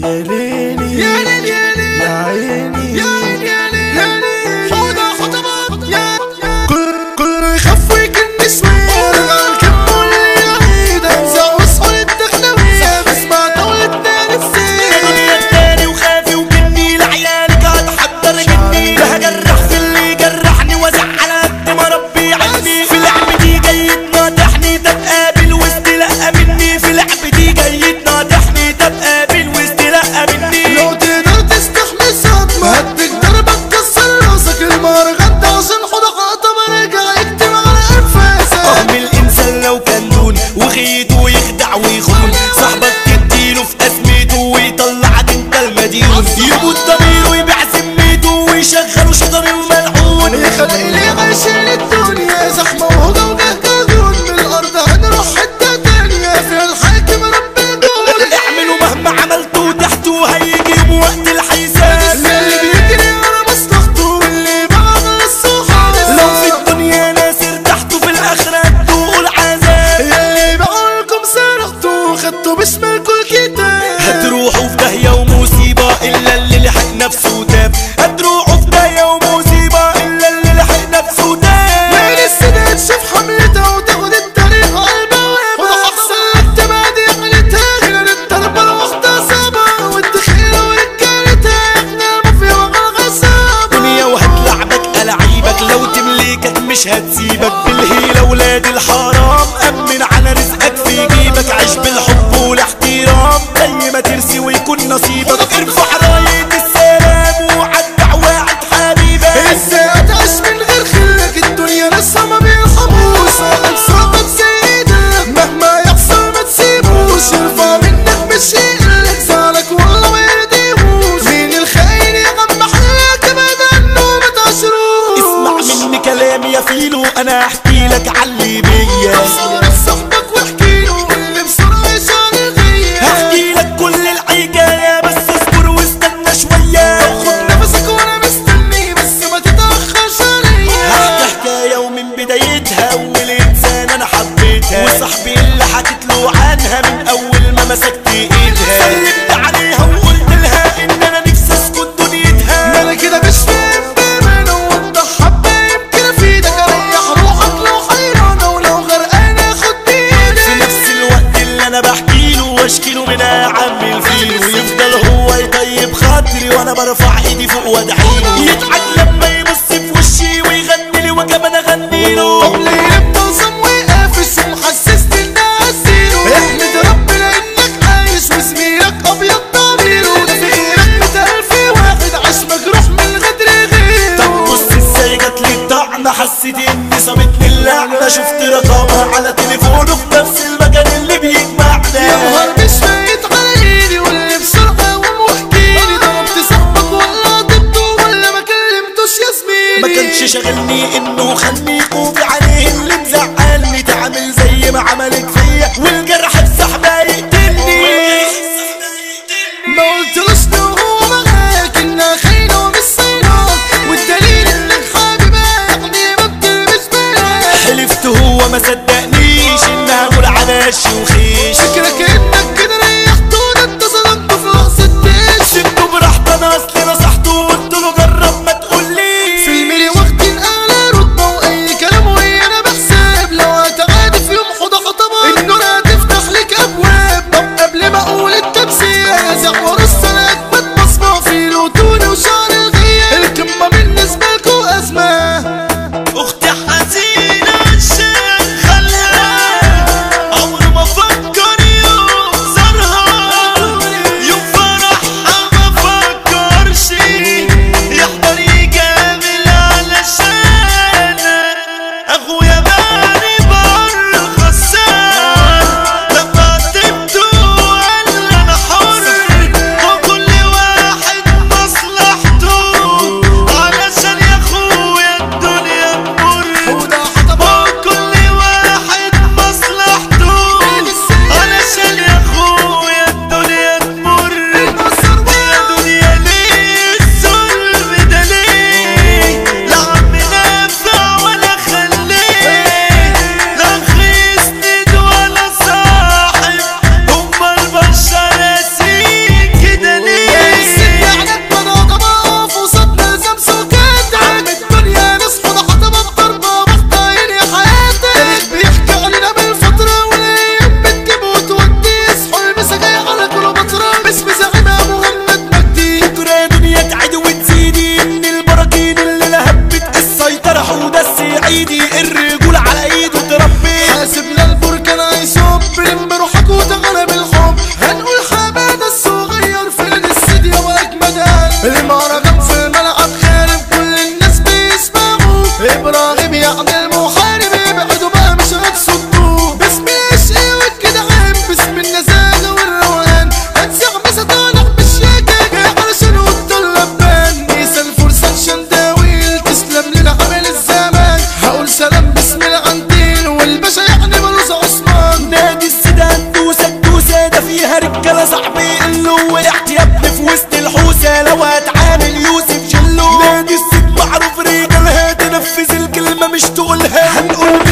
يا ليلي يا ليل يا ليل يا عيني يا ليل يا ليل يا ليل حوضة حطبات يا كل كله يخاف ويكنس ويرجع الكم والعيد انزع وصحوا التخنوية بسمع دولتنا نفسي دنيا التاني وخافي وجني لعيالك هتحضر جني لا هجرح في اللي يجرحني وازعل قد ما ربي عني في لعبتي جاي تناطحني طب قابل واستلقى مني في لعبتي جاي تناطحني طب قابل واستلقى مني لو تقدر تستحمل صدمة هديك ضربة تكسر راسك المهرجان ده عشان حوض خاطب رجع يكتب على انفاسك اه الانسان لو كان دون وخيط ويخدع ويخون صاحبك تديله في ازمته ويطلعك انت المديون يموت ضميره ويبيع ذمته ويشغله شطر وملعون يخلق لي عايشين الدنيا زحمة وهدى وجهجون من الأرض هنروح حتة تانية فيها الحاكم رب الدنيا اعملوا مهما عملتوا تحته هيجي وقت الحساب اللي بيجري ورا مصلحته واللي بعمل الصحاب لو في الدنيا ناس ارتحتوا في الاخرة تدوقوا العذاب اللي بعملكم سرقتوا خدتوا باسمكم الكتاب هتروحوا في داهية ومصيبة إلا اللي لحق نفسه تاب هتروحوا في داهية ومصيبة إلا اللي لحق نفسه تاب وين السنة تشوف حملتها وتاخد الطريق على البوابة وده أحسن لك تبعدي عملتها هنا الضربة المغتصبة والدخيلة ورجالتها احنا المافيا والغصابة دنيا وهتلعبك ألعيبك لو تملكك مش هتسيبك بالهيلة ولاد الحرام أمن على رزقك في جيبك عيش بالحب والاحترام زي ما ترسي ويكون نصيبك ارفع راية السلام وعدع واعد حبيبك ازاي هتعيش من غير خلك الدنيا ناسها ما بيرحموش صاحب صاحبك سيدك مهما يحصل ما تسيبوش يرفع منك مش يقلك زعلك والله ما يرديهوش مين الخاين يا غم محلك ابعد عنه ما تعشروش اسمع مني كلامي يا فيلو انا احكي لك علي بيا صورة صاحبك واحكي له اللي بسرعة يشعر غيا هحكي لك كل الحكاية بس اصبر واستنى شوية خد نفسك وانا مستني بس ما تتأخرش عليا هحكي حكاية ومن بدايتها اول انسان انا حبيتها وصاحبي اللي حكيت له عنها من اول ما مسكت ايدها سلمت عليها وقلت لها ان انا نفسي اسكن ما دنيتها انا كده مش فاهم بامانة وانت حبة يمكن افيدك اريح روحك لو حيرانة ولو غرقانة خد بايدك في نفس الوقت اللي انا بحكي له واشكي له من عم الفيل ويفضل هو يطيب خاطري وانا برفع ايدي فوق وادعي له يضحك لما يبص في وشي ويغني لي وكمان اغني له طب ليه بتوصم وقافش ومحسسني انها زيرو احمد ربنا انك عايش وزميلك ابيض ضميره ده في غيرك مية الف واحد عاش مجروح من غدر غيره طب بص ازاي جات لي الطعنه حسيت اني صابتني اللعنه شفت رقمها على تليفونه في نفس المكان اللي يا بيجمعنا نهار مش فايت على ايدي واللي بسرعة قوم واحكيلي ضربت صاحبك ولا ضبطه ولا ما كلمته مش تقولها هنقول